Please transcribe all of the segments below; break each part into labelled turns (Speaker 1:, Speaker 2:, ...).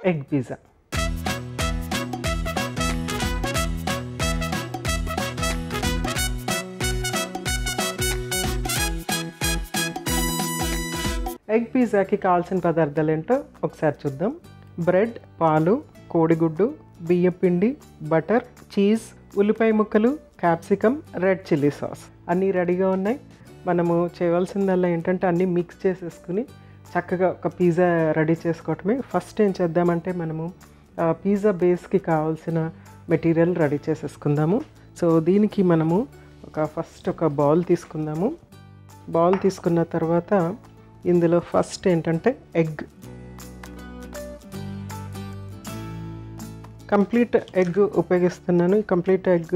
Speaker 1: egg pizza egg పిజ్జాకి కావాల్సిన పదార్థాలు ఏంటో ఒకసారి చూద్దాం బ్రెడ్ పాలు కోడిగుడ్డు బియ్యం పిండి బటర్ చీజ్ ఉల్లిపాయ ముక్కలు క్యాప్సికమ్ రెడ్ చిల్లీ సాస్ అన్నీ రెడీగా ఉన్నాయి మనము చేయవలసిందల్లా ఏంటంటే అన్నీ మిక్స్ చేసేసుకుని చక్కగా ఒక పిజ్జా రెడీ చేసుకోవటమే ఫస్ట్ ఏం చేద్దామంటే మనము ఆ, పిజ్జా బేస్కి కావాల్సిన మెటీరియల్ రెడీ చేసేసుకుందాము సో దీనికి మనము ఒక ఫస్ట్ ఒక బౌల్ తీసుకుందాము బౌల్ తీసుకున్న తర్వాత ఇందులో ఫస్ట్ ఏంటంటే ఎగ్ కంప్లీట్ ఎగ్ ఉపయోగిస్తున్నాను ఈ కంప్లీట్ ఎగ్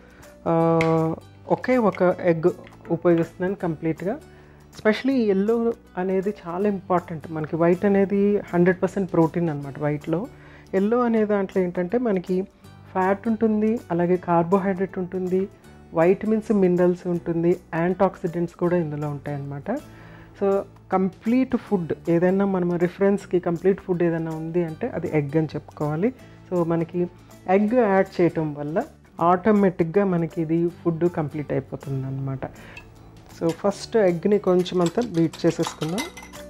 Speaker 1: ఒకే ఒక ఎగ్ ఉపయోగిస్తున్నాను కంప్లీట్గా స్పెషలీ ఎల్లో అనేది చాలా ఇంపార్టెంట్ మనకి వైట్ అనేది హండ్రెడ్ పర్సెంట్ ప్రోటీన్ అనమాట వైట్లో ఎల్లో అనే దాంట్లో ఏంటంటే మనకి ఫ్యాట్ ఉంటుంది అలాగే కార్బోహైడ్రేట్ ఉంటుంది వైటమిన్స్ మినరల్స్ ఉంటుంది యాంటాక్సిడెంట్స్ కూడా ఇందులో ఉంటాయన్నమాట సో కంప్లీట్ ఫుడ్ ఏదైనా మనం రిఫరెన్స్కి కంప్లీట్ ఫుడ్ ఏదైనా ఉంది అంటే అది ఎగ్ అని చెప్పుకోవాలి సో మనకి ఎగ్ యాడ్ చేయటం వల్ల ఆటోమేటిక్గా మనకి ఇది ఫుడ్ కంప్లీట్ అయిపోతుంది అనమాట సో ఫస్ట్ ఎగ్ని కొంచెం అంతా బీట్ చేసేసుకుందాం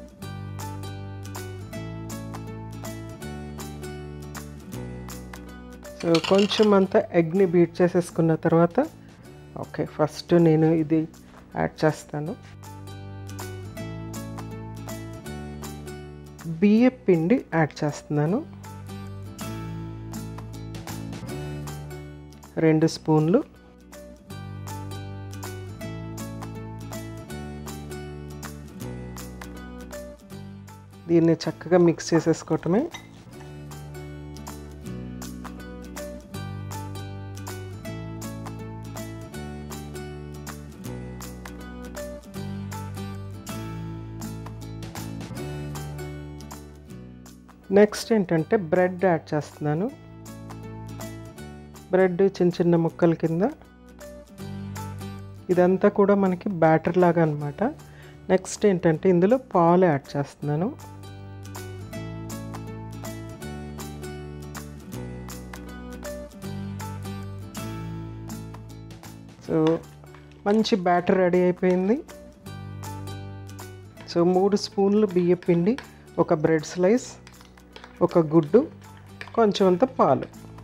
Speaker 1: సో కొంచెం అంతా ఎగ్ని బీట్ చేసేసుకున్న తర్వాత ఓకే ఫస్ట్ నేను ఇది యాడ్ చేస్తాను బియ్య పిండి యాడ్ చేస్తున్నాను రెండు స్పూన్లు దీన్ని చక్కగా మిక్స్ చేసేసుకోవటమే నెక్స్ట్ ఏంటంటే బ్రెడ్ యాడ్ చేస్తున్నాను బ్రెడ్ చిన్న చిన్న ముక్కల కింద ఇదంతా కూడా మనకి బ్యాటర్ లాగా అనమాట నెక్స్ట్ ఏంటంటే ఇందులో పాలు యాడ్ చేస్తున్నాను సో మంచి బ్యాటర్ రెడీ అయిపోయింది సో మూడు స్పూన్లు బియ్య పిండి ఒక బ్రెడ్ స్లైస్ ఒక గుడ్డు కొంచెం అంత పాలు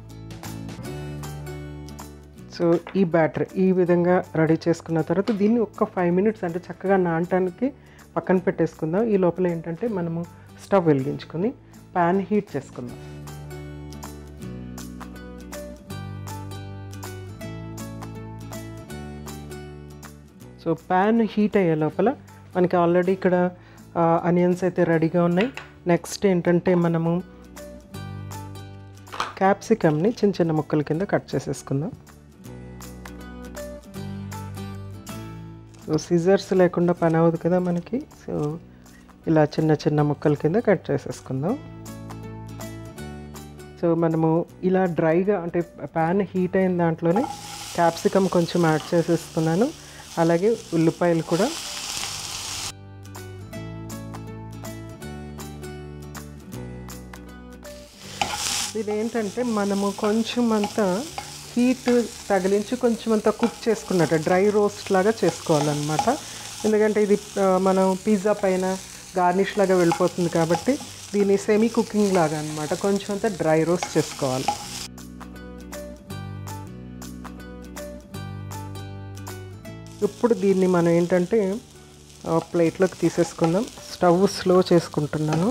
Speaker 1: సో ఈ బ్యాటర్ ఈ విధంగా రెడీ చేసుకున్న తర్వాత దీన్ని ఒక్క ఫైవ్ మినిట్స్ అంటే చక్కగా నానటానికి పక్కన పెట్టేసుకుందాం ఈ లోపల ఏంటంటే మనము స్టవ్ వెలిగించుకొని ప్యాన్ హీట్ చేసుకుందాం సో ప్యాన్ హీట్ అయ్యే లోపల మనకి ఆల్రెడీ ఇక్కడ అనియన్స్ అయితే రెడీగా ఉన్నాయి నెక్స్ట్ ఏంటంటే మనము క్యాప్సికమ్ని చిన్న చిన్న ముక్కల కింద కట్ చేసేసుకుందాం సో సిజర్స్ లేకుండా పని అవ్వదు కదా మనకి సో ఇలా చిన్న చిన్న ముక్కల కింద కట్ చేసేసుకుందాం సో మనము ఇలా డ్రైగా అంటే ప్యాన్ హీట్ అయిన దాంట్లోనే క్యాప్సికమ్ కొంచెం యాడ్ చేసేసుకున్నాను అలాగే ఉల్లిపాయలు కూడా ఇది ఏంటంటే మనము కొంచెం అంతా హీట్ తగిలించి కొంచెం అంతా కుక్ చేసుకున్నట్టు డ్రై రోస్ట్ లాగా చేసుకోవాలన్నమాట ఎందుకంటే ఇది ఆ, మనం పిజ్జా పైన గార్నిష్ లాగా వెళ్ళిపోతుంది కాబట్టి దీన్ని సెమీ కుకింగ్ లాగా అనమాట కొంచెం అంతా డ్రై రోస్ట్ చేసుకోవాలి ఇప్పుడు దీన్ని మనం ఏంటంటే ఆ, ప్లేట్లోకి తీసేసుకుందాం స్టవ్ స్లో చేసుకుంటున్నాను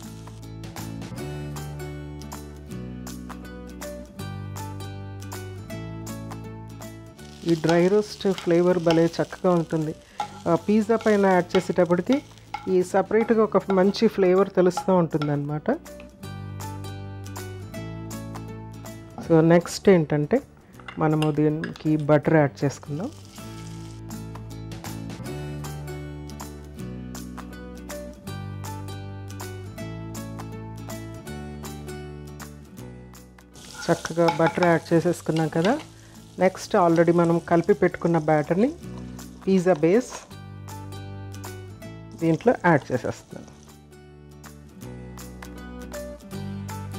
Speaker 1: ఈ డ్రై రోస్ట్ ఫ్లేవర్ భలే చక్కగా ఉంటుంది ఆ, పిజ్జా పైన యాడ్ చేసేటప్పటికి ఈ సపరేట్గా ఒక మంచి ఫ్లేవర్ తెలుస్తూ ఉంటుంది అనమాట సో నెక్స్ట్ ఏంటంటే మనము దీనికి బటర్ యాడ్ చేసుకుందాం చక్కగా బటర్ యాడ్ చేసేసుకున్నాం కదా నెక్స్ట్ ఆల్రెడీ మనం కలిపి పెట్టుకున్న బ్యాటర్ని పిజ్జా బేస్ దీంట్లో యాడ్ చేసేస్తున్నాను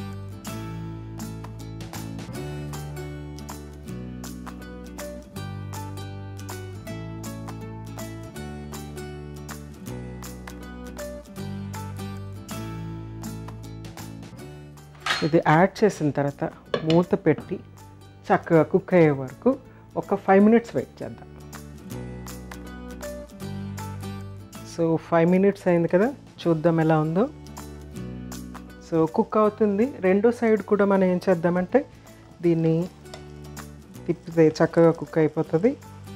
Speaker 1: ఇది యాడ్ చేసిన తర్వాత మూత పెట్టి చక్కగా కుక్ అయ్యే వరకు ఒక ఫైవ్ మినిట్స్ వెయిట్ చేద్దాం సో ఫైవ్ మినిట్స్ అయింది కదా చూద్దాం ఎలా ఉందో సో కుక్ అవుతుంది రెండో సైడ్ కూడా మనం ఏం చేద్దామంటే దీన్ని తిప్పితే చక్కగా కుక్ అయిపోతుంది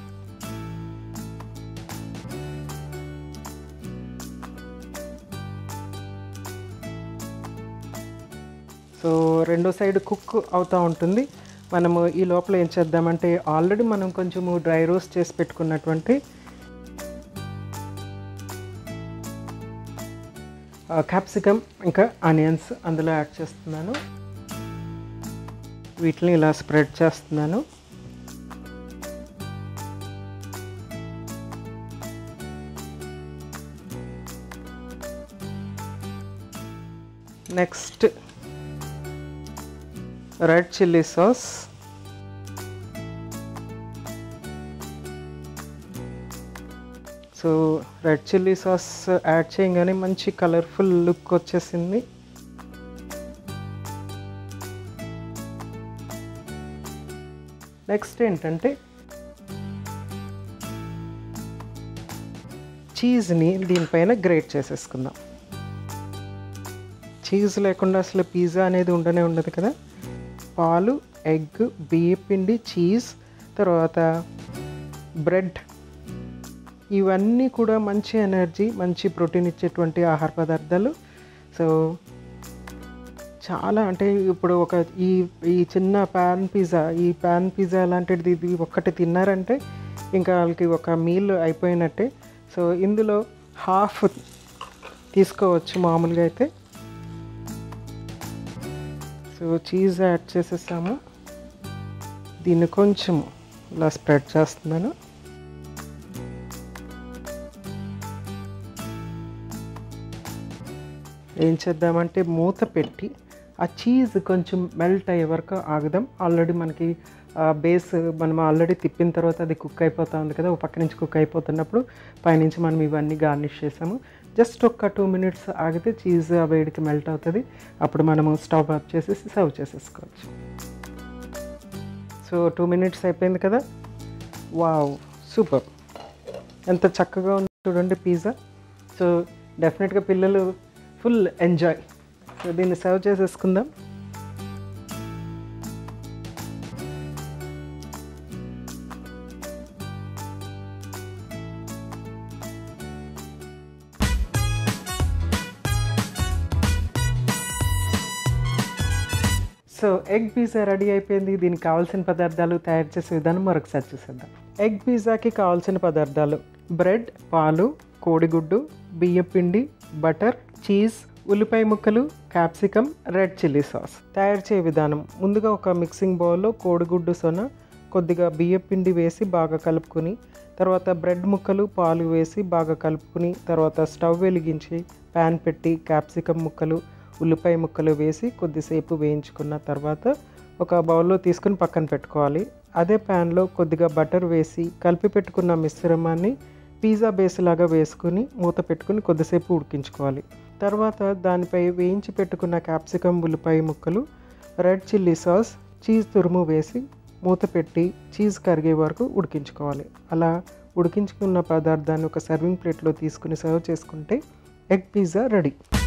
Speaker 1: సో రెండో సైడ్ కుక్ అవుతూ ఉంటుంది మనము ఈ లోపల ఏం చేద్దామంటే ఆల్రెడీ మనం కొంచెము డ్రై రోస్ట్ చేసి పెట్టుకున్నటువంటి క్యాప్సికమ్ ఇంకా ఆనియన్స్ అందులో యాడ్ చేస్తున్నాను వీటిని ఇలా స్ప్రెడ్ చేస్తున్నాను next red chilli sauce so red chilli sauce add చేయగానే మంచి కలర్ఫుల్ లుక్ వచ్చేసింది నెక్స్ట్ ఏంటంటే చీజ్ని దీనిపైన గ్రేట్ చేసేసుకుందాం చీజ్ లేకుండా అసలు పిజ్జా అనేది ఉండనే ఉండదు కదా పాలు ఎగ్ బియ్య పిండి చీజ్ తర్వాత బ్రెడ్ ఇవన్నీ కూడా మంచి ఎనర్జీ మంచి ప్రోటీన్ ఇచ్చేటువంటి ఆహార పదార్థాలు సో చాలా అంటే ఇప్పుడు ఒక ఈ ఈ చిన్న ప్యాన్ పిజ్జా ఈ ప్యాన్ పిజ్జా లాంటిది ఇది ఒక్కటి తిన్నారంటే ఇంకా వాళ్ళకి ఒక మీల్ అయిపోయినట్టే సో ఇందులో హాఫ్ తీసుకోవచ్చు మామూలుగా అయితే సో చీజ్ యాడ్ చేసేసాము దీన్ని కొంచెం ఇలా స్ప్రెడ్ చేస్తున్నాను ఏం చేద్దామంటే మూత పెట్టి ఆ చీజ్ కొంచెం మెల్ట్ అయ్యే వరకు ఆగుదాం ఆల్రెడీ మనకి బేస్ మనం ఆల్రెడీ తిప్పిన తర్వాత అది కుక్ అయిపోతూ ఉంది కదా ఒక పక్క నుంచి కుక్ అయిపోతున్నప్పుడు పైనుంచి మనం ఇవన్నీ గార్నిష్ చేసాము జస్ట్ ఒక్క టూ మినిట్స్ ఆగితే చీజ్ ఆ వేడికి మెల్ట్ అవుతుంది అప్పుడు మనము స్టవ్ ఆఫ్ చేసేసి సర్వ్ చేసేసుకోవచ్చు సో టూ మినిట్స్ అయిపోయింది కదా వావ్ సూపర్ ఎంత చక్కగా ఉంది చూడండి పిజ్జా సో డెఫినెట్గా పిల్లలు ఫుల్ ఎంజాయ్ సో దీన్ని సర్వ్ చేసేసుకుందాం సో ఎగ్ పిజ్జా రెడీ అయిపోయింది దీనికి కావాల్సిన పదార్థాలు తయారు చేసే విధానం మరొకసారి చూసేద్దాం ఎగ్ పిజ్జాకి కావాల్సిన పదార్థాలు బ్రెడ్ పాలు కోడిగుడ్డు బియ్యం పిండి బటర్ చీజ్ ఉల్లిపాయ ముక్కలు క్యాప్సికమ్ రెడ్ చిల్లీ సాస్ తయారు చేయ విధానం ముందుగా ఒక మిక్సింగ్ బౌల్లో కోడిగుడ్డు సొన కొద్దిగా బియ్యం పిండి వేసి బాగా కలుపుకొని తర్వాత బ్రెడ్ ముక్కలు పాలు వేసి బాగా కలుపుకుని తర్వాత స్టవ్ వెలిగించి ప్యాన్ పెట్టి క్యాప్సికమ్ ముక్కలు ఉల్లిపాయ ముక్కలు వేసి కొద్దిసేపు వేయించుకున్న తర్వాత ఒక బౌల్లో తీసుకుని పక్కన పెట్టుకోవాలి అదే ప్యాన్లో కొద్దిగా బటర్ వేసి కలిపి పెట్టుకున్న మిశ్రమాన్ని పిజ్జా బేస్ లాగా వేసుకుని మూత పెట్టుకుని కొద్దిసేపు ఉడికించుకోవాలి తర్వాత దానిపై వేయించి పెట్టుకున్న క్యాప్సికమ్ ఉల్లిపాయ ముక్కలు రెడ్ చిల్లీ సాస్ చీజ్ తురుము వేసి మూత పెట్టి చీజ్ కరిగే వరకు ఉడికించుకోవాలి అలా ఉడికించుకున్న పదార్థాన్ని ఒక సర్వింగ్ ప్లేట్లో తీసుకుని సర్వ్ చేసుకుంటే ఎగ్ పిజ్జా రెడీ